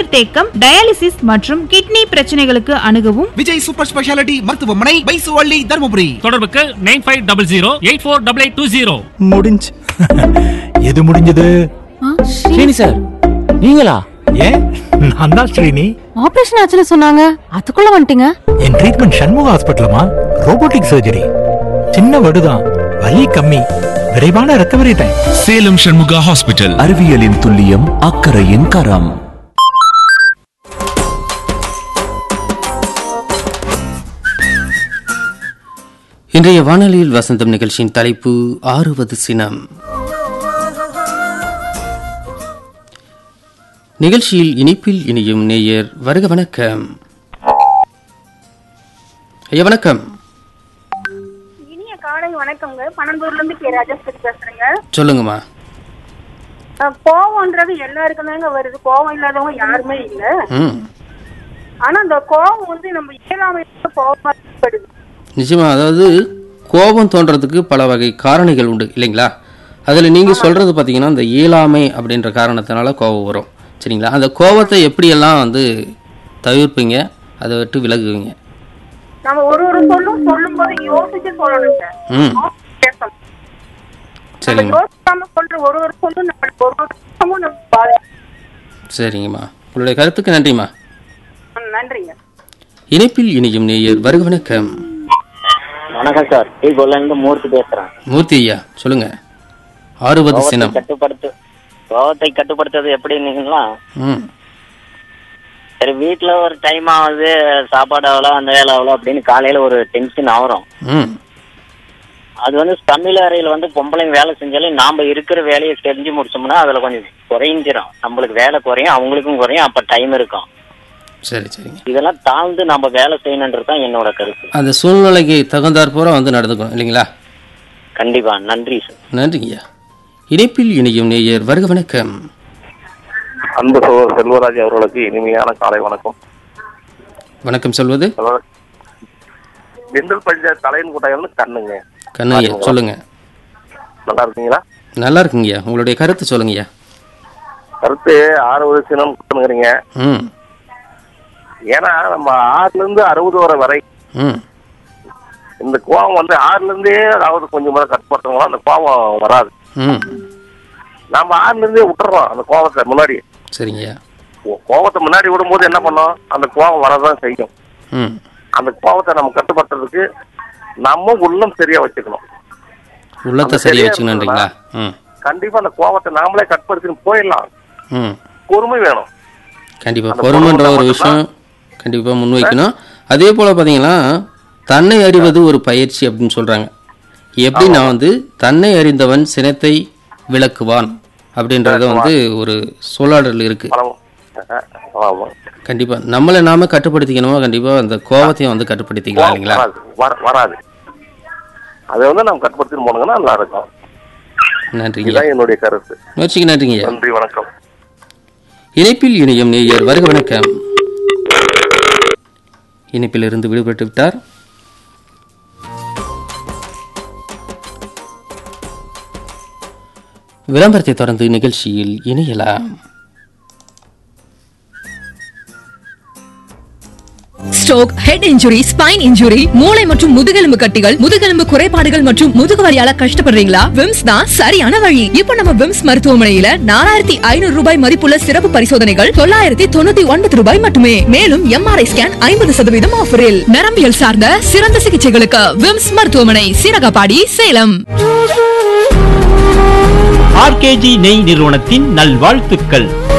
நீர்த்தேக்கம் டயாலிசிஸ் மற்றும் கிட்னி பிரச்சனைகளுக்கு அணுகவும் விஜய் சூப்பர் ஸ்பெஷாலிட்டி மருத்துவமனை பைசுவள்ளி தருமபுரி தொடர்புக்கு nine five double zero eight four double eight two zero முடிஞ்சு எது முடிஞ்சது ஸ்ரீனி சார் நீங்களா ஏன் நான் தான் ஸ்ரீனி ஆபரேஷன் ஆச்சுன்னு சொன்னாங்க அதுக்குள்ள வந்துட்டீங்க என் ட்ரீட்மெண்ட் சண்முக ஹாஸ்பிட்டலமா ரோபோட்டிக் சர்ஜரி சின்ன வடுதான் வலி கம்மி விரைவான recovery time Salem Shanmuga hospital அறிவியலின் துல்லியம் அக்கறையின் கரம் இன்றைய வானொலியில் வசந்தம் நிகழ்ச்சியின் தலைப்பு ஆறுவது சினம் நிகழ்ச்சியில் இனிப்பில் இனியும் நேயர் வருக வணக்கம் ஐயா வணக்கம் இனிய காலை வணக்கங்க பனந்தூர்ல இருந்து கே ராஜேஸ்வரி பேசுறேங்க சொல்லுங்கம்மா அஹ் கோவம்ன்றது எல்லாருக்கும் தாங்க வருது கோவம் இல்லாதவங்க யாருமே இல்ல ம் ஆனா அந்த கோவம் வந்து நம்ம இயலாமையோட கோவமா ஏற்படுது நிச்சயமா அதாவது கோபம் தோன்றதுக்கு பல வகை காரணிகள் உண்டு இல்லைங்களா அதில் நீங்கள் சொல்கிறது பார்த்தீங்கன்னா இந்த இயலாமை அப்படின்ற காரணத்தினால கோபம் வரும் சரிங்களா அந்த கோபத்தை எப்படியெல்லாம் வந்து தவிர்ப்பீங்க அதை விட்டு விலகுவீங்க நம்ம ஒரு ஒரு சொல்லும் சொல்லும் போது யோசிச்சு சொல்லணுங்க ம் பேசணும் நம்ம சரிங்க யோசிக்காம சொல்ற ஒரு ஒரு சொல்லும் நம்மளுக்கு ஒரு ஒரு விஷயமும் நம்ம பாதிக்கும். சரிங்கம்மா உங்களுடைய கருத்துக்கு நன்றிம்மா ம், நன்றிங்க இணைப்பில் இணையும் நேயர் வருக வணக்கம் வணக்கம் சார் டி இருந்து மூர்த்தி பேசுறேன் மூர்த்தி ஐயா சொல்லுங்க ஆறுவது கோவத்தை சினம் கட்டுப்படுத்து கோவத்தை கட்டுப்படுத்துறது எப்படின்னீங்களா ம் சரி வீட்டுல ஒரு டைம் ஆகுது சாப்பாடு அவ்வளோ அந்த வேலை அவ்வளோ அப்படின்னு காலையில ஒரு டென்ஷன் ஆகுறோம் ம் அது வந்து சமையல் அறையில வந்து பொம்பளைங்க வேலை செஞ்சாலும் நாம இருக்கிற வேலையை செஞ்சு முடிச்சோம்னா அதுல கொஞ்சம் குறைஞ்சிரும் நம்மளுக்கு வேலை குறையும் அவங்களுக்கும் குறையும் அப்ப டைம் இருக்கும் சரி சரிங்க இதெல்லாம் தாழ்ந்து நம்ம வேலை செய்யணுன்றது தான் என்னோட கருத்து அந்த சூழ்நிலைக்கு தகுந்தாற் போல வந்து நடந்துக்கணும் இல்லைங்களா கண்டிப்பா நன்றி சார் நன்றிங்கய்யா இணைப்பில் இணையும் நேயர் வருக வணக்கம் அன்பு சகோதரர் செல்வராஜ் அவர்களுக்கு இனிமையான காலை வணக்கம் வணக்கம் சொல்வது திண்டல் பஞ்சாயத்து தலையின் கூட்டம் கண்ணுங்க கண்ணையா சொல்லுங்க நல்லா இருக்கீங்களா நல்லா இருக்குங்கய்யா உங்களுடைய கருத்து சொல்லுங்கய்யா கருத்து ஆறுவது சினம் பண்ணுங்கிறீங்க ம் ஏன்னா நம்ம ஆறுல இருந்து அறுபது வரை வரை ம் இந்த கோபம் வந்து ஆறுல இருந்தே அதாவது கொஞ்சம் முறை கட்டுப்படுத்துறோங்களோ அந்த கோபம் வராது ம் நம்ம ஆறுல இருந்தே விட்டுறோம் அந்த கோபத்தை முன்னாடி சரிங்கய்யா கோ- கோபத்தை முன்னாடி விடும்போது என்ன பண்ணோம் அந்த கோபம் வரதான் செய்யும் ம் அந்த கோபத்தை நம்ம கட்டுப்படுத்துறதுக்கு நம்ம உள்ளம் சரியா வச்சுக்கணும் உள்ளத்தை அந்த சரியா சரியா வச்சுக்கணுன்றீங்களா ம் கண்டிப்பா அந்த கோபத்தை நாமளே கட்டுப்படுத்தின்னு போயிடலாம் ம் பொறுமை வேணும் கண்டிப்பாக அந்த பொறுமைன்ற பொறுமை ஒரு விஷயம் கண்டிப்பாக முன்வைக்கணும் அதே போல் பார்த்தீங்கன்னா தன்னை அறிவது ஒரு பயிற்சி அப்படின்னு சொல்கிறாங்க எப்படின்னா வந்து தன்னை அறிந்தவன் சினத்தை விளக்குவான் அப்படின்றத வந்து ஒரு சொல்லாடல் இருக்கு ஆமா கண்டிப்பா நம்மளை நாம கட்டுப்படுத்திக்கணுமா கண்டிப்பா அந்த கோபத்தையும் வந்து கட்டுப்படுத்திக்கலாம் இல்லைங்களா வராது வர- வராது அதை வந்து நம்ம கட்டுப்படுத்தின்னு போனோங்கன்னா நல்லா இருக்கும் நன்றிங்க இதுதான் என்னுடைய கருத்து முயற்சிக்கு நன்றிங்க நன்றி வணக்கம் இணைப்பில் இணையம் நேயர் வருக வணக்கம் இணைப்பில் இருந்து விடுபட்டு விட்டார் விளம்பரத்தை தொடர்ந்து நிகழ்ச்சியில் இணையலாம் stroke head injury spine injury மூளை மற்றும் முதுகெலும்பு கட்டிகள் முதுகெலும்பு குறைபாடுகள் மற்றும் முதுகு வலியால கஷ்டப்படுறீங்களா விம்ஸ் தான் சரியான வழி இப்போ நம்ம விம்ஸ் மருத்துவமனையில நாலாயிரத்தி ஐநூறு ரூபாய் மதிப்புள்ள சிறப்பு பரிசோதனைகள் தொள்ளாயிரத்தி தொண்ணூத்தி ஒன்பது ரூபாய் மட்டுமே மேலும் எம்ஆர்ஐ ஸ்கேன் ஐம்பது சதவீதம் ஆஃபரில் நரம்பியல் சார்ந்த சிறந்த சிகிச்சைகளுக்கு விம்ஸ் மருத்துவமனை சீரகப்பாடி சேலம் ஆர்கேஜி நெய் நிறுவனத்தின் நல்வாழ்த்துக்கள்